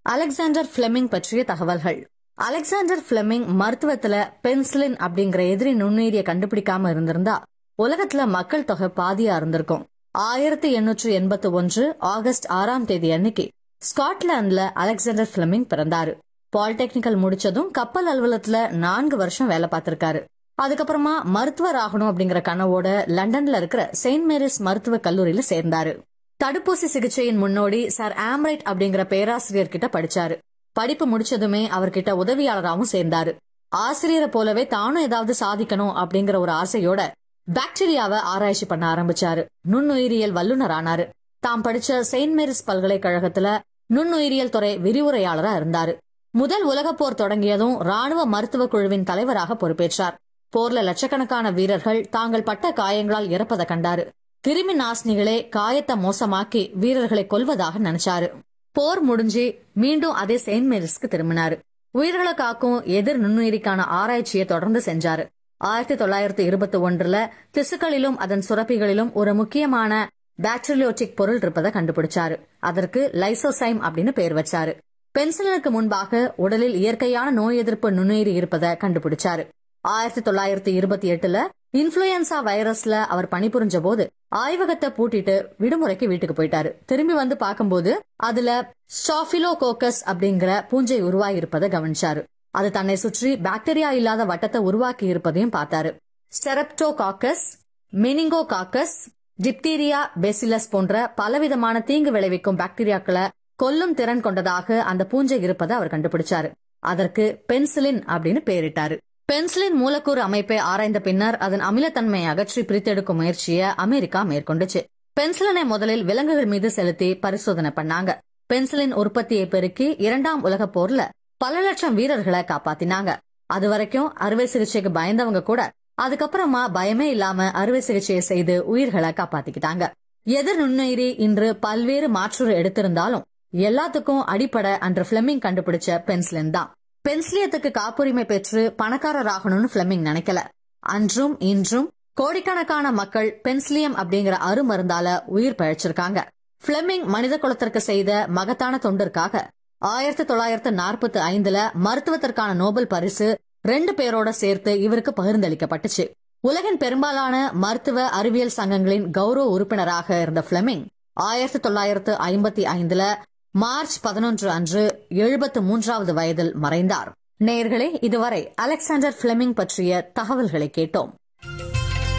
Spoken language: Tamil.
அலெக்சாண்டர் பிளெமிங் பற்றிய தகவல்கள் அலெக்சாண்டர் பிளெமிங் மருத்துவத்துல பென்சிலின் அப்படிங்கிற எதிரி நுண்ணுயிரியை கண்டுபிடிக்காம இருந்திருந்தா உலகத்துல மக்கள் தொகை பாதியா இருந்திருக்கும் ஆயிரத்தி எண்ணூற்று எண்பத்தி ஒன்று ஆகஸ்ட் ஆறாம் தேதி அன்னைக்கு ஸ்காட்லாந்துல அலெக்சாண்டர் பிளெமிங் பிறந்தாரு பாலிடெக்னிக்கல் முடிச்சதும் கப்பல் அலுவலகத்துல நான்கு வருஷம் வேலை பார்த்திருக்காரு அதுக்கப்புறமா மருத்துவர் ஆகணும் அப்படிங்கிற கனவோட லண்டன்ல இருக்கிற செயின்ட் மேரிஸ் மருத்துவ கல்லூரியில சேர்ந்தாரு தடுப்பூசி சிகிச்சையின் முன்னோடி சார் ஆம்ரைட் அப்படிங்கிற பேராசிரியர் கிட்ட படிச்சாரு படிப்பு முடிச்சதுமே அவர்கிட்ட உதவியாளராகவும் சேர்ந்தாரு ஆசிரியரை போலவே தானும் ஏதாவது சாதிக்கணும் அப்படிங்கிற ஒரு ஆசையோட பாக்டீரியாவை ஆராய்ச்சி பண்ண ஆரம்பிச்சாரு நுண்ணுயிரியல் வல்லுநர் ஆனாரு தாம் படிச்ச செயின்ட் மேரிஸ் பல்கலைக்கழகத்துல நுண்ணுயிரியல் துறை விரிவுரையாளரா இருந்தாரு முதல் உலகப் போர் தொடங்கியதும் ராணுவ மருத்துவ குழுவின் தலைவராக பொறுப்பேற்றார் போர்ல லட்சக்கணக்கான வீரர்கள் தாங்கள் பட்ட காயங்களால் இறப்பதை கண்டாரு கிருமி நாசினிகளே காயத்தை மோசமாக்கி வீரர்களை கொல்வதாக நினைச்சாரு போர் முடிஞ்சு மீண்டும் அதே செயின்ட் மேரிஸ்க்கு திரும்பினாரு உயிர்களை காக்கும் எதிர் நுண்ணுயிரிக்கான ஆராய்ச்சியை தொடர்ந்து செஞ்சாரு ஆயிரத்தி தொள்ளாயிரத்தி இருபத்தி ஒன்றுல திசுக்களிலும் அதன் சுரப்பிகளிலும் ஒரு முக்கியமான பாக்டீரியோட்டிக் பொருள் இருப்பதை கண்டுபிடிச்சாரு அதற்கு லைசோசைம் அப்படின்னு பேர் வச்சாரு பென்சிலுக்கு முன்பாக உடலில் இயற்கையான நோய் எதிர்ப்பு நுண்ணுயிரி இருப்பதை கண்டுபிடிச்சாரு ஆயிரத்தி தொள்ளாயிரத்தி இருபத்தி எட்டுல இன்ஃபுளுயன்சா வைரஸ்ல அவர் பணிபுரிஞ்ச போது ஆய்வகத்தை பூட்டிட்டு விடுமுறைக்கு வீட்டுக்கு போயிட்டாரு திரும்பி வந்து பார்க்கும்போது அதுல ஸ்டாஃபிலோகோக்கஸ் அப்படிங்கிற பூஞ்சை உருவாகி இருப்பதை கவனிச்சாரு அது தன்னை சுற்றி பாக்டீரியா இல்லாத வட்டத்தை உருவாக்கி இருப்பதையும் பார்த்தாரு ஸ்டெரப்டோகாக்கஸ் மெனிங்கோகாக்கஸ் டிப்தீரியா பெசிலஸ் போன்ற பலவிதமான தீங்கு விளைவிக்கும் பாக்டீரியாக்களை கொல்லும் திறன் கொண்டதாக அந்த பூஞ்சை இருப்பதை அவர் கண்டுபிடிச்சாரு அதற்கு பென்சிலின் அப்படின்னு பெயரிட்டாரு பென்சிலின் மூலக்கூறு அமைப்பை ஆராய்ந்த பின்னர் அதன் அமிலத்தன்மையை அகற்றி பிரித்தெடுக்கும் முயற்சியை அமெரிக்கா மேற்கொண்டுச்சு பென்சிலினை முதலில் விலங்குகள் மீது செலுத்தி பரிசோதனை பண்ணாங்க பென்சிலின் உற்பத்தியை பெருக்கி இரண்டாம் உலகப் போர்ல பல லட்சம் வீரர்களை காப்பாத்தினாங்க அது வரைக்கும் அறுவை சிகிச்சைக்கு பயந்தவங்க கூட அதுக்கப்புறமா பயமே இல்லாம அறுவை சிகிச்சையை செய்து உயிர்களை காப்பாத்திக்கிட்டாங்க எதிர் நுண்ணுயிரி இன்று பல்வேறு மாற்று எடுத்திருந்தாலும் எல்லாத்துக்கும் அடிப்படை அன்று பிளெமிங் கண்டுபிடிச்ச பென்சிலின் தான் பென்சிலியத்துக்கு காப்புரிமை பெற்று பணக்காரராகணும்னு பிளெமிங் நினைக்கல அன்றும் இன்றும் கோடிக்கணக்கான மக்கள் பென்சிலியம் அப்படிங்கிற அருமருந்தால உயிர் பழைச்சிருக்காங்க பிளெமிங் மனித குலத்திற்கு செய்த மகத்தான தொண்டிற்காக ஆயிரத்தி தொள்ளாயிரத்து நாற்பத்தி ஐந்துல மருத்துவத்திற்கான நோபல் பரிசு ரெண்டு பேரோட சேர்த்து இவருக்கு பகிர்ந்தளிக்கப்பட்டுச்சு உலகின் பெரும்பாலான மருத்துவ அறிவியல் சங்கங்களின் கௌரவ உறுப்பினராக இருந்த பிளெமிங் ஆயிரத்தி தொள்ளாயிரத்து ஐம்பத்தி ஐந்துல மார்ச் பதினொன்று அன்று எழுபத்து மூன்றாவது வயதில் மறைந்தார் நேர்களே இதுவரை அலெக்சாண்டர் பிளெமிங் பற்றிய தகவல்களை கேட்டோம்